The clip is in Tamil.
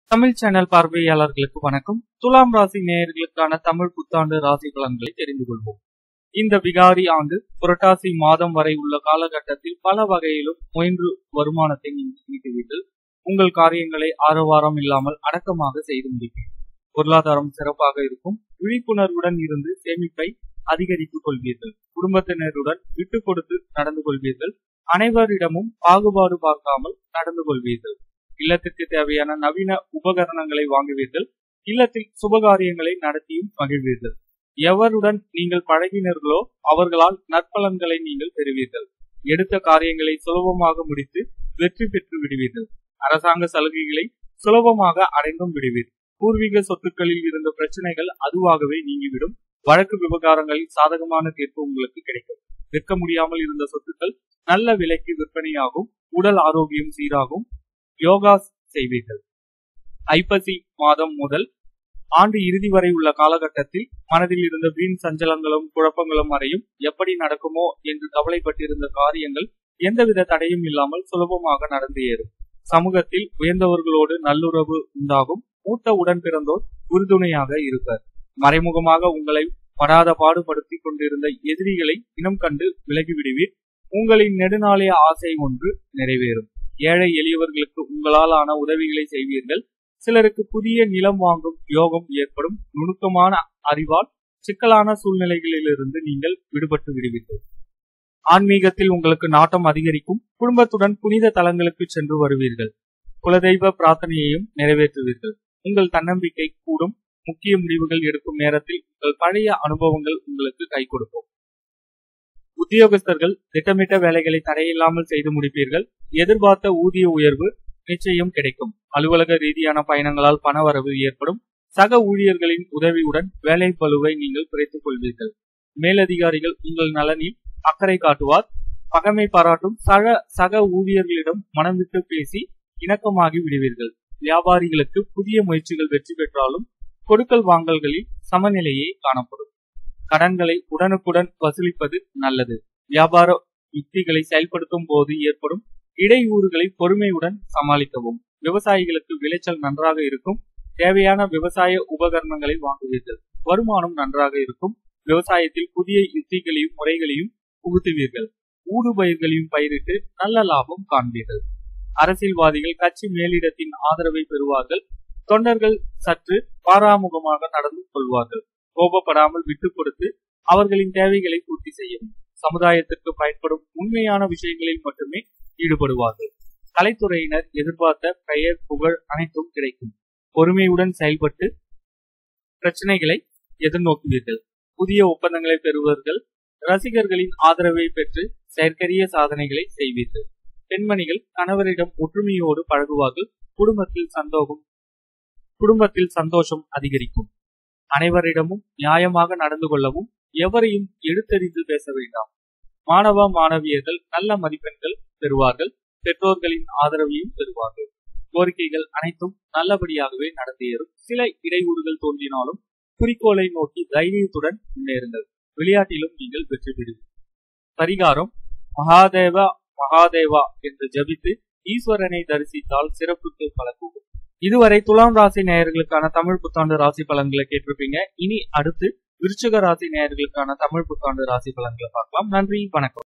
தமிழ் சேனல் பார்வையாளர்களுக்கு வணக்கம் துலாம் ராசி நேயர்களுக்கான தமிழ் புத்தாண்டு ராசி பலன்களை தெரிந்து கொள்வோம் இந்த விகாரி ஆண்டு புரட்டாசி மாதம் வரை உள்ள காலகட்டத்தில் பல வகையிலும் முயன்று வருமானத்தை நீங்கள் ஈட்டுவீர்கள் உங்கள் காரியங்களை ஆரவாரம் இல்லாமல் அடக்கமாக செய்து முடிப்பீர்கள் பொருளாதாரம் சிறப்பாக இருக்கும் விழிப்புணர்வுடன் இருந்து சேமிப்பை அதிகரித்துக் கொள்வீர்கள் குடும்பத்தினருடன் விட்டு கொடுத்து நடந்து கொள்வீர்கள் அனைவரிடமும் பாகுபாடு பார்க்காமல் நடந்து கொள்வீர்கள் இல்லத்திற்கு தேவையான நவீன உபகரணங்களை வாங்குவீர்கள் இல்லத்தில் சுபகாரியங்களை நடத்தியும் மகிழ்வீர்கள் எவருடன் நீங்கள் பழகினர்களோ அவர்களால் நற்பலன்களை நீங்கள் பெறுவீர்கள் எடுத்த காரியங்களை சுலபமாக முடித்து வெற்றி பெற்று விடுவீர்கள் அரசாங்க சலுகைகளை சுலபமாக அடைந்தும் விடுவீர்கள் பூர்வீக சொத்துக்களில் இருந்த பிரச்சனைகள் அதுவாகவே நீங்கிவிடும் வழக்கு விவகாரங்களில் சாதகமான தீர்ப்பு உங்களுக்கு கிடைக்கும் விற்க முடியாமல் இருந்த சொத்துக்கள் நல்ல விலைக்கு விற்பனையாகும் உடல் ஆரோக்கியம் சீராகும் யோகா செய்வீர்கள் ஐப்பசி மாதம் முதல் ஆண்டு இறுதி வரை உள்ள காலகட்டத்தில் மனதில் இருந்த வீண் சஞ்சலங்களும் குழப்பங்களும் மறையும் எப்படி நடக்குமோ என்று கவலைப்பட்டிருந்த காரியங்கள் எந்தவித தடையும் இல்லாமல் சுலபமாக நடந்து ஏறும் சமூகத்தில் உயர்ந்தவர்களோடு நல்லுறவு உண்டாகும் மூத்த உடன் பிறந்தோர் உறுதுணையாக இருப்பர் மறைமுகமாக உங்களை படாத பாடுபடுத்தி கொண்டிருந்த எதிரிகளை இனம் கண்டு விலகிவிடுவீர் உங்களின் நெடுநாளைய ஆசை ஒன்று நிறைவேறும் ஏழை எளியவர்களுக்கு உங்களால் ஆன உதவிகளை செய்வீர்கள் சிலருக்கு புதிய நிலம் வாங்கும் யோகம் ஏற்படும் நுணுக்கமான அறிவால் சிக்கலான சூழ்நிலைகளிலிருந்து நீங்கள் விடுபட்டு விடுவீர்கள் ஆன்மீகத்தில் உங்களுக்கு நாட்டம் அதிகரிக்கும் குடும்பத்துடன் புனித தலங்களுக்கு சென்று வருவீர்கள் குலதெய்வ பிரார்த்தனையையும் நிறைவேற்றுவீர்கள் உங்கள் தன்னம்பிக்கை கூடும் முக்கிய முடிவுகள் எடுக்கும் நேரத்தில் உங்கள் பழைய அனுபவங்கள் உங்களுக்கு கை கொடுக்கும் உத்தியோகஸ்தர்கள் திட்டமிட்ட வேலைகளை தடையில்லாமல் செய்து முடிப்பீர்கள் எதிர்பார்த்த ஊதிய உயர்வு நிச்சயம் கிடைக்கும் அலுவலக ரீதியான பயணங்களால் பணவரவு ஏற்படும் சக ஊழியர்களின் உதவியுடன் வேலை பழுவை நீங்கள் குறைத்துக் கொள்வீர்கள் மேலதிகாரிகள் உங்கள் நலனில் அக்கறை காட்டுவார் பகமை பாராட்டும் சக சக ஊழியர்களிடம் மனம் விட்டு பேசி இணக்கமாகி விடுவீர்கள் வியாபாரிகளுக்கு புதிய முயற்சிகள் வெற்றி பெற்றாலும் கொடுக்கல் வாங்கல்களில் சமநிலையே காணப்படும் கடன்களை உடனுக்குடன் வசூலிப்பது நல்லது வியாபார யுக்திகளை செயல்படுத்தும் போது ஏற்படும் இடையூறுகளை பொறுமையுடன் சமாளிக்கவும் விவசாயிகளுக்கு விளைச்சல் நன்றாக இருக்கும் தேவையான விவசாய உபகரணங்களை வாங்குவீர்கள் வருமானம் நன்றாக இருக்கும் விவசாயத்தில் புதிய யுக்திகளையும் முறைகளையும் புகுத்துவீர்கள் ஊடுபயிர்களையும் பயிரிட்டு நல்ல லாபம் காண்பீர்கள் அரசியல்வாதிகள் கட்சி மேலிடத்தின் ஆதரவை பெறுவார்கள் தொண்டர்கள் சற்று பாராமுகமாக நடந்து கொள்வார்கள் கோபப்படாமல் விட்டுக் கொடுத்து அவர்களின் தேவைகளை பூர்த்தி செய்யவும் சமுதாயத்திற்கு பயன்படும் உண்மையான விஷயங்களில் மட்டுமே ஈடுபடுவார்கள் கலைத்துறையினர் எதிர்பார்த்த பெயர் புகழ் அனைத்தும் கிடைக்கும் பொறுமையுடன் செயல்பட்டு பிரச்சனைகளை எதிர்நோக்குவீர்கள் புதிய ஒப்பந்தங்களை பெறுவர்கள் ரசிகர்களின் ஆதரவை பெற்று செயற்கரிய சாதனைகளை செய்வீர்கள் பெண்மணிகள் கணவரிடம் ஒற்றுமையோடு பழகுவார்கள் குடும்பத்தில் சந்தோகம் குடும்பத்தில் சந்தோஷம் அதிகரிக்கும் அனைவரிடமும் நியாயமாக நடந்து கொள்ளவும் எவரையும் எடுத்தறிந்து பேச வேண்டாம் மாணவ மாணவியர்கள் நல்ல மதிப்பெண்கள் பெறுவார்கள் பெற்றோர்களின் ஆதரவையும் பெறுவார்கள் கோரிக்கைகள் அனைத்தும் நல்லபடியாகவே நடந்தேறும் சில இடையூறுகள் தோன்றினாலும் குறிக்கோளை நோக்கி தைரியத்துடன் முன்னேறுங்கள் விளையாட்டிலும் நீங்கள் வெற்றி பெறுவீர்கள் பரிகாரம் மகாதேவா மகாதேவா என்று ஜபித்து ஈஸ்வரனை தரிசித்தால் சிறப்புக்கு பல கூடும் இதுவரை துலாம் ராசி நேயர்களுக்கான தமிழ் புத்தாண்டு ராசி பலன்களை கேட்டிருப்பீங்க இனி அடுத்து விருச்சிக ராசி நேயர்களுக்கான தமிழ் புத்தாண்டு ராசி பலன்களை பார்க்கலாம் நன்றி வணக்கம்